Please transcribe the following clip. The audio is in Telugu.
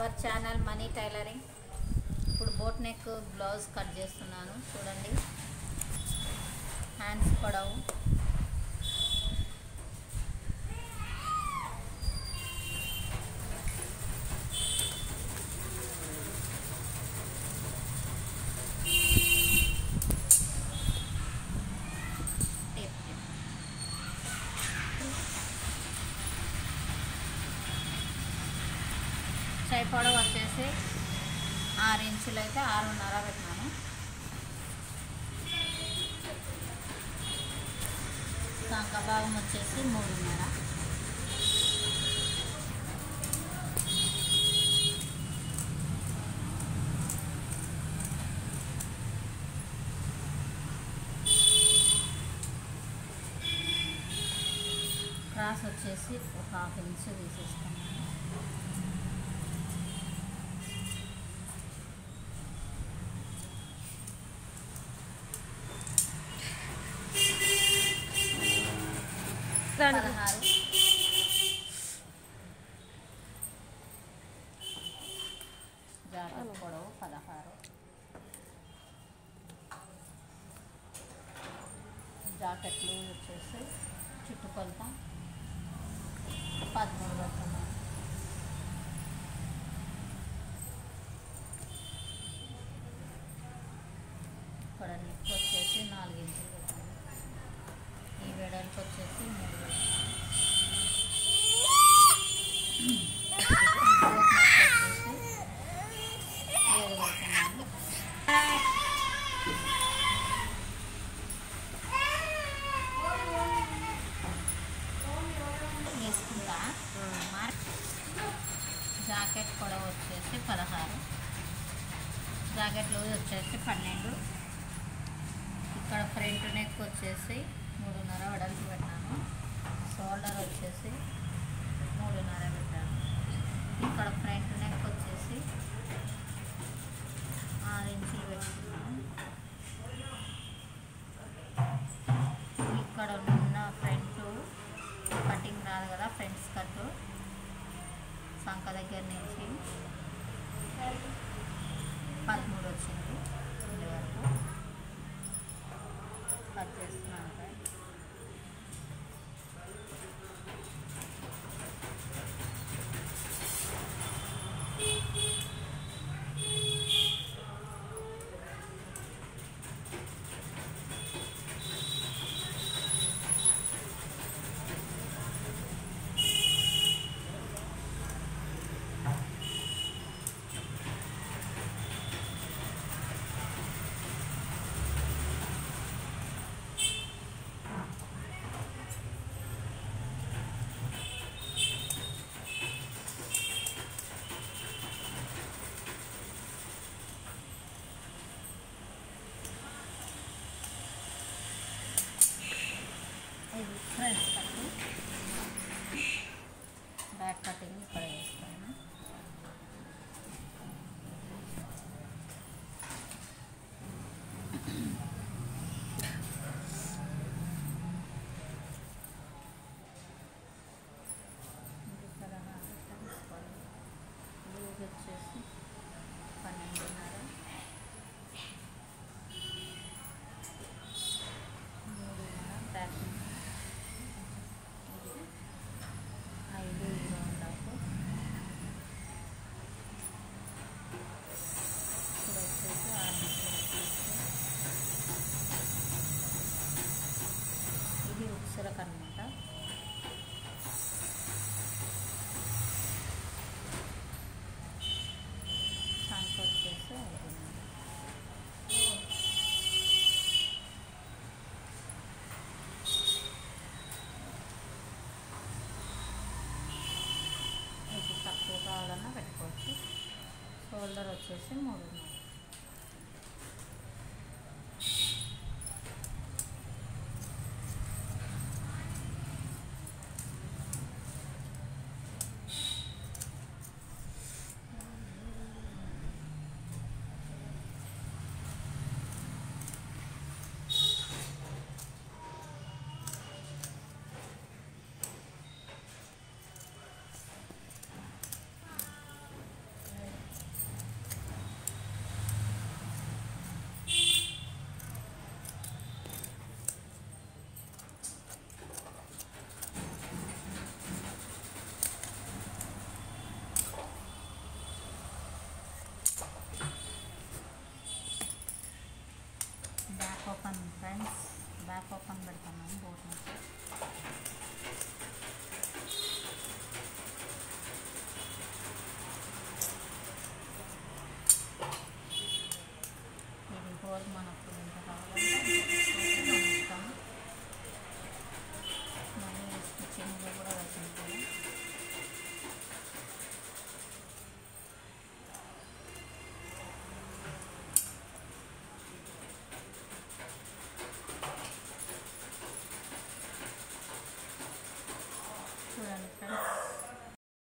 అవర్ ఛానల్ మనీ టైలరింగ్ ఇప్పుడు బోట్ నెక్ బ్లౌజ్ కట్ చేస్తున్నాను చూడండి హ్యాండ్స్ పొడవు టేప్ టేప్. చై పొడవు వచ్చేసి ఆరు ఇంచులు అయితే ఆరున్నర పెట్టినాను సంక భాగం వచ్చేసి మూడున్నర క్రాస్ వచ్చేసి ఒక హాఫ్ ఇంచ్ తీసేసుకున్నాను పదహారు జాకెట్ పొడవు పదహారు జాకెట్లు వచ్చేసి చుట్టుకొలత పదమూడు పడుతున్నాను ఇక్కడ నెక్ వచ్చేసి నాలుగు ఇంచులు పెట్టాను ఈ వెడల్పు వచ్చేసి మూడు పెట్టాను. ఈ బోట్ నెక్ వచ్చేసి ఏడు పెడుతున్నాను వేసుకుంటా మార్క్ జాకెట్ పొడవు వచ్చేసి పదహారు జాకెట్ లూజ్ వచ్చేసి పన్నెండు ఇక్కడ ఫ్రంట్ నెక్ వచ్చేసి మూడున్నర వెడల్పు పెట్టాను షోల్డర్ వచ్చేసి మూడున్నర పెట్టాను ఇక్కడ ఫ్రంట్ నెక్ వచ్చేసి ఆరు ఇంచులు పెట్టుకున్నాను ఇక్కడ ఉన్న ఫ్రంట్ కటింగ్ రాదు కదా ఫ్రంట్స్ కట్ సంక దగ్గర నుంచి పదమూడు వచ్చింది ఇది వరకు కట్ చేస్తున్నాను ఫ్రెండ్స్ ఇది ఫ్రంట్ కట్ బ్యాక్ కటింగ్ ఇక్కడ వేస్తాను ఇక్కడ తీసుకోవాలి లూజ్ వచ్చేసి పన్నెండున్నర మూడున్నర బ్యాక్ ఇది ఐదు ఇరవై ఉండాలి ఇప్పుడు వచ్చేసి ఆరు నిమిషాలు తీస్తే ఇది ఉక్సరకు అనమాట సంక వచ్చేసి ఐదున్నర మీకు తక్కువ కావాలన్నా పెట్టుకోవచ్చు షోల్డర్ వచ్చేసి మూడున్నర